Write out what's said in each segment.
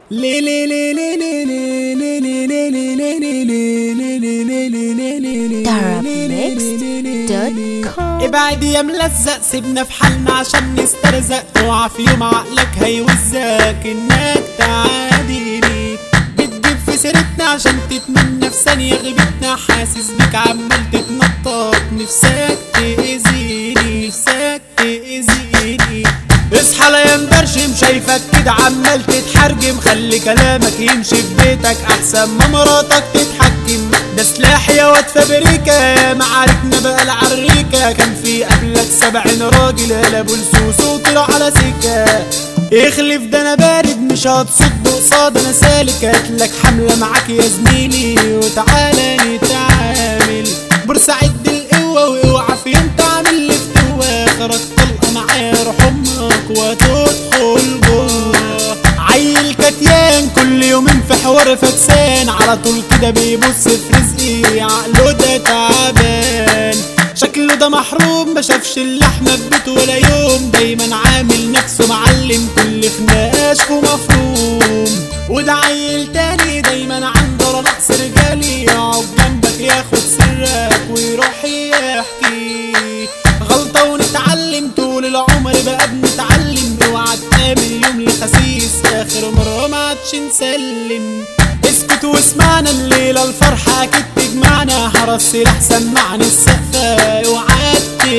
لي لي لي لي لي لي لي لي لي لي لي لي لي لي لي لي لي لي لي Darabmixed.com ابعد يا ملزق سيبنا في حالنا عشان نسترزق اوعى في يوم عقلك هيوزك انك تعاديني بتجيب في سيرتنا عشان تتمنى في ثانية غيبتنا حاسس بيك عمال تتنطط نفسك تأذيني نفسك تأذيني اصحى لا يا مبرشم شايفك كده عمال تتحرجم خلي كلامك يمشي في بيتك احسن ما مراتك تتحكم ده سلاح يا واد فابريكا معاركنا بقى العريكة كان في قبلك سبعين راجل قلبوا لسوس وطلعوا على سكة اخلف ده انا بارد مش هتصد قصاد انا سالك هاتلك حملة معاك يا زميلي وتعالى نتعامل بورسعيد القوة واوعى في يوم تعمل لي فتوة خرج طلقة معايا روح امك وتدخل جوه عيل كتيان كل يومين في حوار فكسان على طول كده بيبص في رزقي عقله ده تعبان شكله ده محروم ما شافش اللحمة في بيته ولا يوم دايما عامل نفسه معلم كل خناقاش مفروم وده عيل تاني دايما عنده نقص رجالي يقعد جنبك ياخد سرك ويروح يحكي غلطة ونتعلم طول العمر بقى بنتعلم اوعى تقابل يوم لخسيس اخر مرة ما عادش نسلم اسكت واسمعنا الليلة الفرحة اكيد تجمعنا حرس سلاح سمعنا السقفة اوعى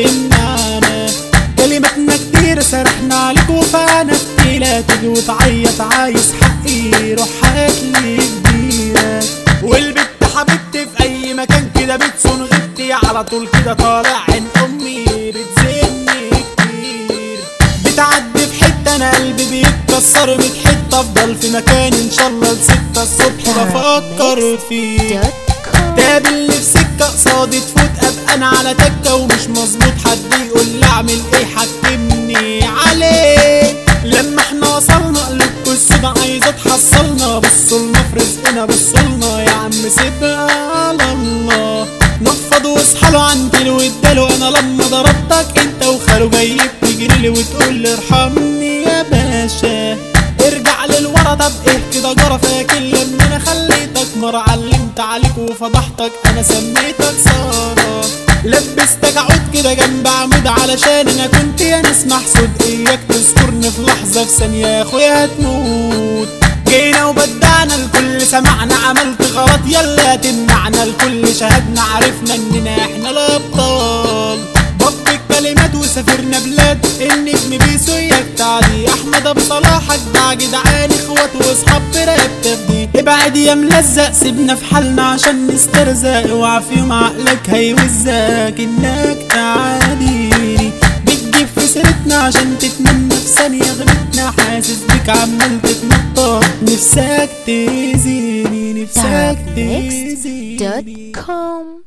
تمنعنا كلماتنا كتير سرحنا عليك وفانا تقيلة تيجي وتعيط عايز حقي روح هاتلي كبيرة والبت حبيبتي في اي مكان كده بتصون غبتي على طول كده طالع عين امي بتزني كتير بتعدي في حتة انا قلبي بيتكسر ميت حتة افضل في مكان ان شاء الله لستة الصبح بفكر فيه تقابلني في سكة قصادي تفوت ابقى انا على تكة ومش مظبوط حد يقول لي اعمل ايه حكمني عليه لما احنا وصلنا قلوبكوا السودا عايزة تحصلنا بصولنا في رزقنا بصولنا يا عم سيبها على الله نفض واصحى له عندي واداله انا لما ضربتك انت وخاله جاي تجري لي وتقول لي ارحمني يا باشا ارجع للورا طب ايه كده جرى فاكر لما انا خليتك مرة علمت عليك وفضحتك انا سميتك سارة لبستك عود كده جنب عمود علشان انا كنت يا ناس محسود اياك تذكرني في لحظة في ثانية يا اخويا هتموت جينا وبدعنا الكل سمعنا عملت غلط يلا تمنعنا الكل شهدنا عرفنا اننا احنا الابطال ضب الكلمات وسافرنا بلاد النجم بيسو يكتعدي احمد ابو صلاح اجدع جدعان اخوات واصحاب براب تفدي ابعد يا ملزق سيبنا في حالنا عشان نسترزق اوعى في يوم عقلك هيوزك انك تعاديني بتجيب في سيرتنا عشان تتمنى في ثانية غيبتنا حاسس بيك عمال تتنطط نفسك تأذيني نفسك تأذيني Darabmixed.com